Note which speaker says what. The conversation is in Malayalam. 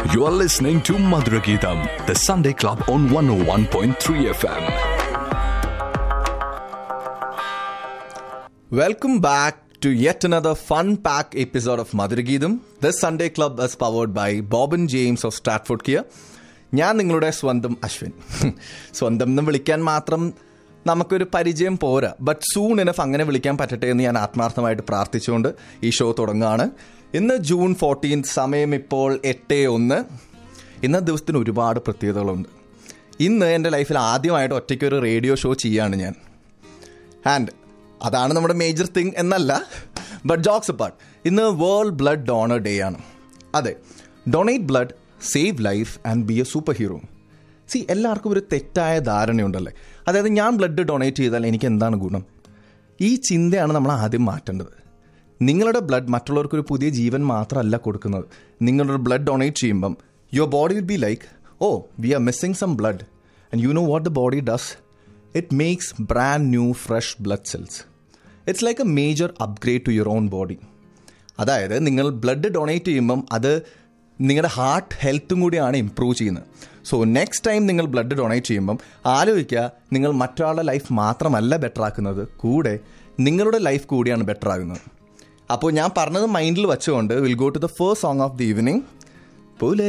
Speaker 1: You are listening to Madhuragidam, the Sunday Club on 101.3 FM.
Speaker 2: Welcome back to yet another fun pack episode of Madhuragidam. This Sunday Club is powered by Bob and James of Stratford Kia. ഞാൻ നിങ്ങളുടെ സ്വന്തം അശ്വിൻ സ്വന്തം എന്ന് വിളിക്കാൻ മാത്രം നമുക്കൊരു പരിചയം പോരാ ബട്ട് സൂൺ ഇനഫ് അങ്ങനെ വിളിക്കാൻ പറ്റട്ടെ എന്ന് ഞാൻ ആത്മാർത്ഥമായിട്ട് പ്രാർത്ഥിച്ചുകൊണ്ട് ഈ ഷോ തുടങ്ങുകയാണ് ഇന്ന് ജൂൺ ഫോർട്ടീൻ സമയം ഇപ്പോൾ എട്ട് ഒന്ന് ഇന്നത്തെ ദിവസത്തിന് ഒരുപാട് പ്രത്യേകതകളുണ്ട് ഇന്ന് എൻ്റെ ലൈഫിൽ ആദ്യമായിട്ട് ഒറ്റയ്ക്ക് ഒരു റേഡിയോ ഷോ ചെയ്യാണ് ഞാൻ ആൻഡ് അതാണ് നമ്മുടെ മേജർ തിങ് എന്നല്ല ബട്ട് ജോക്സ് അപ്പാർട്ട് ഇന്ന് വേൾഡ് ബ്ലഡ് ഡോണർ ഡേ ആണ് അതെ donate blood save life and be a super hero സി എല്ലാവർക്കും ഒരു തെറ്റായ ധാരണയുണ്ടല്ലേ അതായത് ഞാൻ ബ്ലഡ് ഡൊണേറ്റ് ചെയ്താൽ എനിക്ക് എന്താണ് ഗുണം ഈ ചിന്തയാണ് നമ്മൾ ആദ്യം മാറ്റേണ്ടത് നിങ്ങളുടെ ബ്ലഡ് മറ്റുള്ളവർക്കൊരു പുതിയ ജീവൻ മാത്രമല്ല കൊടുക്കുന്നത് നിങ്ങളുടെ ബ്ലഡ് ഡൊണേറ്റ് ചെയ്യുമ്പം your body will be like oh we are missing some blood and you know what the body does it makes brand new fresh blood cells it's like a major upgrade to your own body അതായത് നിങ്ങൾ ബ്ലഡ് ഡൊണേറ്റ് ചെയ്യുമ്പം അത് നിങ്ങളുടെ ഹാർട്ട് ഹെൽത്തും കൂടിയാണ് ഇമ്പ്രൂവ് ചെയ്യുന്നത് സോ നെക്സ്റ്റ് ടൈം നിങ്ങൾ ബ്ലഡ് ഡൊണേറ്റ് ചെയ്യുമ്പം ആലോചിക്കുക നിങ്ങൾ മറ്റൊരാളുടെ ലൈഫ് മാത്രമല്ല ബെറ്റർ ആക്കുന്നത് കൂടെ നിങ്ങളുടെ ലൈഫ് കൂടിയാണ് ബെറ്റർ ആകുന്നത് അപ്പോൾ ഞാൻ പറഞ്ഞത് മൈൻഡിൽ വെച്ചുകൊണ്ട് will go to the first song of the evening പോലെ